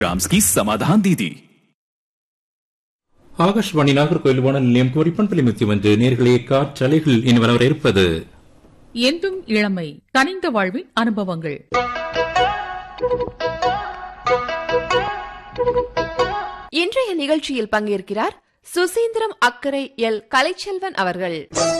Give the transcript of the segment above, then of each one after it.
Grams की समाधान दी थी ஆகாஷ்வாணி நாகர்கோயில் வானொலி நிலையம் குமரிப்பண்பள்ளி முத்தி ஒன்று நேர்களே காற்றலைகள் இனி வரவர இருப்பது என்றும் இளமை கனிந்த வாழ்வின் அனுபவங்கள் இன்றைய நிகழ்ச்சியில் பங்கேற்கிறார் சுசீந்திரம் அக்கரை எல் கலைச்செல்வன் அவர்கள்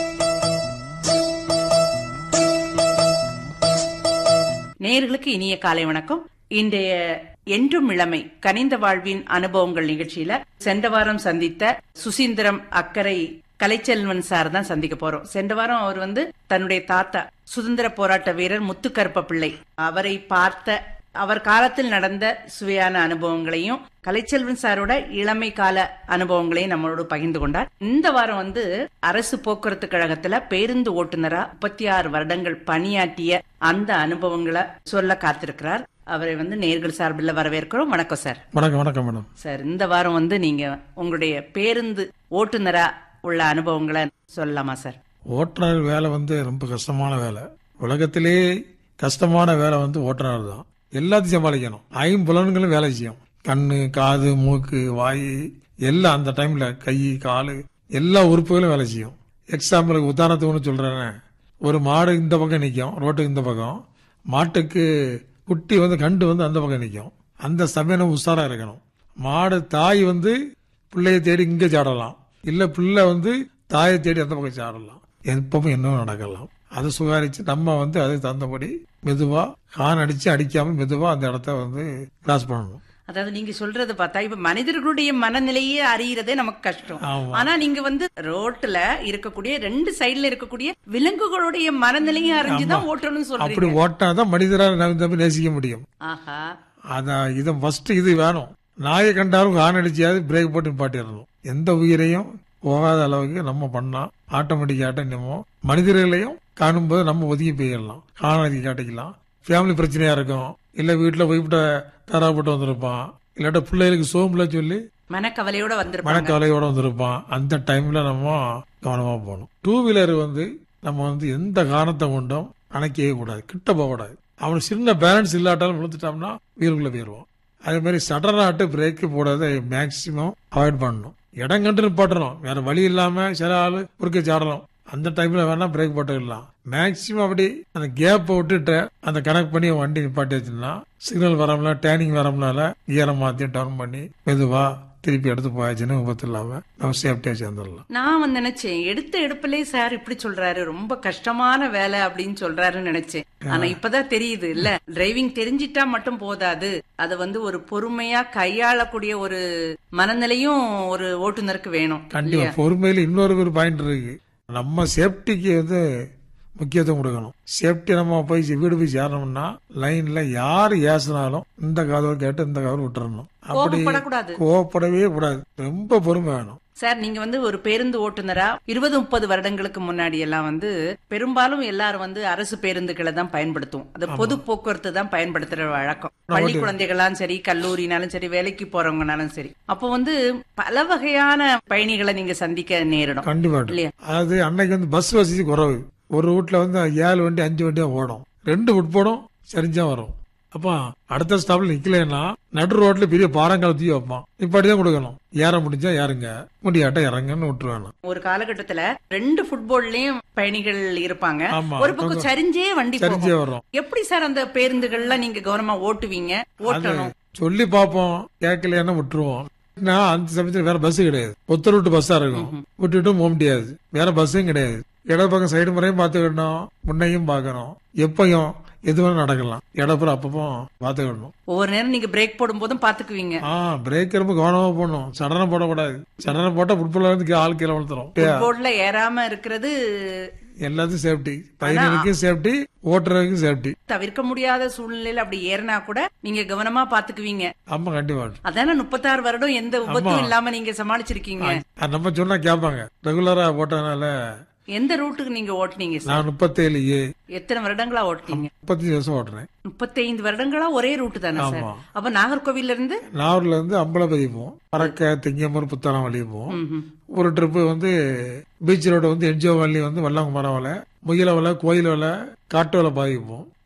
நேயர்களுக்கு இனிய காலை வணக்கம் இன்றைய என்றும் இளமை கனிந்த வாழ்வின் அனுபவங்கள் நிகழ்ச்சியில சென்ற வாரம் சந்தித்த சுசீந்திரம் அக்கறை கலைச்செல்வன் சார் தான் சந்திக்க போறோம் சென்ற வாரம் அவர் வந்து தன்னுடைய தாத்தா சுதந்திர போராட்ட வீரர் முத்துக்கருப்ப பிள்ளை அவரை பார்த்த அவர் காலத்தில் நடந்த சுவையான அனுபவங்களையும் கலைச்செல்வன் சாரோட இளமை கால அனுபவங்களையும் நம்மளோட பகிர்ந்து கொண்டார் இந்த வாரம் வந்து அரசு போக்குவரத்து கழகத்துல பேருந்து ஓட்டுநரா முப்பத்தி ஆறு வருடங்கள் பணியாற்றிய அந்த அனுபவங்களை சொல்ல காத்திருக்கிறார் அவரை வந்து நேர்கள் சார்பில் வரவேற்கிறோம் வணக்கம் சார் வணக்கம் வணக்கம் மேடம் சார் இந்த வாரம் வந்து நீங்க உங்களுடைய பேருந்து ஓட்டுநரா உள்ள அனுபவங்களை சொல்லலாமா சார் ஓட்டுநர் வேலை வந்து ரொம்ப கஷ்டமான வேலை உலகத்திலே கஷ்டமான வேலை வந்து ஓட்டுநர் தான் எல்லாத்தையும் சமாளிக்கணும் ஐம்புலன்களும் வேலை செய்யும் கண்ணு காது மூக்கு வாய் எல்லாம் அந்த டைம்ல கை காலு எல்லா உறுப்புகளும் வேலை செய்யும் எக்ஸாம்பிளுக்கு உதாரணத்துக்கு ஒன்று சொல்றேன் ஒரு மாடு இந்த பக்கம் நிற்கும் ரோட்டுக்கு இந்த பக்கம் மாட்டுக்கு குட்டி வந்து கண்டு வந்து அந்த பக்கம் நிற்கும் அந்த சமயம் உஷாரா இருக்கணும் மாடு தாய் வந்து பிள்ளைய தேடி இங்க சாடலாம் இல்ல பிள்ளை வந்து தாயை தேடி அந்த பக்கம் சாடலாம் எப்பவும் என்ன நடக்கலாம் அதை சுகாரிச்சு நம்ம வந்து அதுக்கு தகுந்தபடி மெதுவா கான் அடிச்சு அடிக்காம மெதுவா அந்த இடத்த வந்து கிராஸ் பண்ணணும் அதாவது நீங்க சொல்றது பார்த்தா இப்ப மனிதர்களுடைய மனநிலையே அறியறதே நமக்கு கஷ்டம் ஆமா. ஆனா நீங்க வந்து ரோட்ல இருக்கக்கூடிய ரெண்டு சைடுல இருக்கக்கூடிய விலங்குகளுடைய மனநிலையும் அறிஞ்சுதான் ஓட்டணும்னு அப்படி சொல்றீங்க ஓட்டாதான் மனிதரால் நம்ம நேசிக்க முடியும் ஆஹா அதான் இது ஃபர்ஸ்ட் இது வேணும் நாயை கண்டாலும் கான் அடிச்சாவது பிரேக் போட்டு நிப்பாட்டிடணும் எந்த உயிரையும் போகாத அளவுக்கு நம்ம பண்ணா ஆட்டோமேட்டிக் ஆட்டம் நம்ம மனிதர்களையும் காணும்போது நம்ம ஒதுங்கி போயிடலாம் காணாதி காட்டிக்கலாம் ஃபேமிலி பிரச்சனையா இருக்கும் இல்ல வீட்டுல போய்விட்ட தராப்பட்டு வந்திருப்பான் இல்லாட்ட பிள்ளைகளுக்கு சோம்புல சொல்லி மனக்கவலையோட வந்திருப்பாங்க மனக்கவலையோட வந்திருப்பான் அந்த டைம்ல நம்ம கவனமா போகணும் டூ வீலர் வந்து நம்ம வந்து எந்த காரணத்தை கொண்டும் அணைக்கவே கூடாது கிட்ட போக கூடாது அவன் சின்ன பேலன்ஸ் இல்லாட்டாலும் விழுந்துட்டோம்னா வீலுக்குள்ள போயிருவோம் அதே மாதிரி சடனாட்டு பிரேக் போடாத மேக்சிமம் அவாய்ட் பண்ணணும் இடம் கண்டு நிப்பாட்டணும் வேற வழி இல்லாம சில ஆளு குறுக்க சாடலாம் அந்த டைம்ல வேணா பிரேக் போட்டுக்கலாம் மேக்சிமம் அப்படி அந்த கேப் விட்டுட்டு அந்த கனெக்ட் பண்ணி வண்டி நிப்பாட்டி வச்சுன்னா சிக்னல் வரம்ல டேர்னிங் வரம்னால கியரை மாத்தி டர்ன் பண்ணி மெதுவா திருப்பி எடுத்து போயாச்சுன்னு விபத்து இல்லாம நம்ம சேஃப்டியா சேர்ந்துடலாம் நான் வந்து நினைச்சேன் எடுத்த எடுப்பிலே சார் இப்படி சொல்றாரு ரொம்ப கஷ்டமான வேலை அப்படின்னு சொல்றாருன்னு நினைச்சேன் ஆனா இப்பதான் தெரியுது இல்ல டிரைவிங் தெரிஞ்சிட்டா மட்டும் போதாது அது வந்து ஒரு பொறுமையா கையாளக்கூடிய ஒரு மனநிலையும் ஒரு ஓட்டுநருக்கு வேணும் கண்டிப்பா இல்லையா? பொறுமையில இன்னொரு ஒரு பாயிண்ட் இருக்கு நம்ம சேஃப்டிக்கு வந்து முக்கியத்துவம் கொடுக்கணும் சேஃப்டி நம்ம போய் வீடு போய் சேரணும்னா லைன்ல யார் ஏசினாலும் இந்த காதல் கேட்டு இந்த காதல் விட்டுறணும் அப்படி கோபப்படக்கூடாது கோவப்படவே கூடாது ரொம்ப பொறுமை வேணும் சார் நீங்க வந்து ஒரு பேருந்து ஓட்டுநரா இருபது முப்பது வருடங்களுக்கு முன்னாடி எல்லாம் வந்து பெரும்பாலும் எல்லாரும் வந்து அரசு பேருந்துகளை தான் பயன்படுத்தும் அது பொது போக்குவரத்து தான் பயன்படுத்துற வழக்கம் பள்ளி குழந்தைகளாலும் சரி கல்லூரினாலும் சரி வேலைக்கு போறவங்கனாலும் சரி அப்போ வந்து பல வகையான பயணிகளை நீங்க சந்திக்க நேரிடும் கண்டிப்பா இல்லையா? அதாவது அன்னைக்கு வந்து பஸ் வசதி குறைவு ஒரு ரூட்ல வந்து ஏழு வண்டி அஞ்சு வண்டியா ஓடும் ரெண்டு உட்படும் சரிஞ்சா வரும் அப்ப அடுத்த ஸ்டாப்ல நிக்கலன்னா நடு ரோட்ல பெரிய பாறங்கால தூக்கி வைப்பான் இப்படிதான் கொடுக்கணும் ஏற முடிஞ்சா ஏறுங்க முடியாட்ட இறங்கன்னு விட்டுருவேன் ஒரு காலகட்டத்துல ரெண்டு ஃபுட்பால்லயும் பயணிகள் இருப்பாங்க ஆமா. ஒரு பக்கம் சரிஞ்சே வண்டி சரிஞ்சே போகும் வரும் எப்படி சார் அந்த பேருந்துகள்ல நீங்க கவனமா ஓட்டுவீங்க அது ஓட்டணும் சொல்லி பார்ப்போம் கேட்கலைன்னா விட்டுருவோம் நான் அந்த சமயத்துல வேற பஸ் கிடையாது ஒத்த ரூட்டு பஸ்ஸா இருக்கும் விட்டுட்டும் போக முடியாது வேற பஸ்ஸும் கிடையாது இட பக்கம் சைடு முறையும் பார்த்துக்கிடணும் முன்னையும் பார்க்கணும் எப்பயும் எது வேணா நடக்கலாம் இடப்புறம் அப்பப்போ பார்த்துக்கிடணும் ஒவ்வொரு நேரம் நீங்க பிரேக் போடும் போதும் பாத்துக்குவீங்க ஆ பிரேக் ரொம்ப கவனமா போடணும் சடனா போடக்கூடாது சடனா போட்டா ஃபுட்பால் வந்து ஆள் கீழே விழுத்துரும் போர்ட்ல ஏறாம இருக்கிறது எல்லாத்தையும் சேஃப்டி பயணிகளுக்கும் சேஃப்டி ஓட்டுறதுக்கும் சேஃப்டி தவிர்க்க முடியாத சூழ்நிலையில அப்படி ஏறினா கூட நீங்க கவனமா பாத்துக்குவீங்க ஆமா கண்டிப்பா அதானே முப்பத்தாறு வருடம் எந்த விபத்தும் ஆமா. இல்லாம நீங்க சமாளிச்சிருக்கீங்க அது நம்ம சொன்னா கேட்பாங்க ரெகுலரா போட்டதுனால எந்த ரூட்டுக்கு நீங்க ஓட்டுனீங்க சார் நான் முப்பத்தேழு ஏ எத்தனை வருடங்களா ஓட்டுனீங்க முப்பத்தஞ்சு வருஷம் ஓட்டுறேன் முப்பத்தைந்து வருடங்களா ஒரே ரூட்டு தானே சார் ஆமா. அப்ப நாகர்கோவில்ல இருந்து நாகூர்ல இருந்து அம்பலப்பதி போவோம் பறக்க திங்கம்பூர் புத்தளம் வழி போவோம் ம்ஹும். ஒரு ட்ரிப்பு வந்து பீச் ரோடு வந்து என்ஜிஓ வள்ளி வந்து வல்லாங்குமரம் வலை முயல வலை கோயில் வலை காட்டு வலை பாதிப்போம்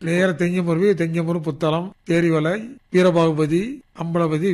நேர தெஞ்சம்பருவி தெஞ்சம்பரு புத்தளம் தேரிவலை வீரபாகுபதி அம்பலபதி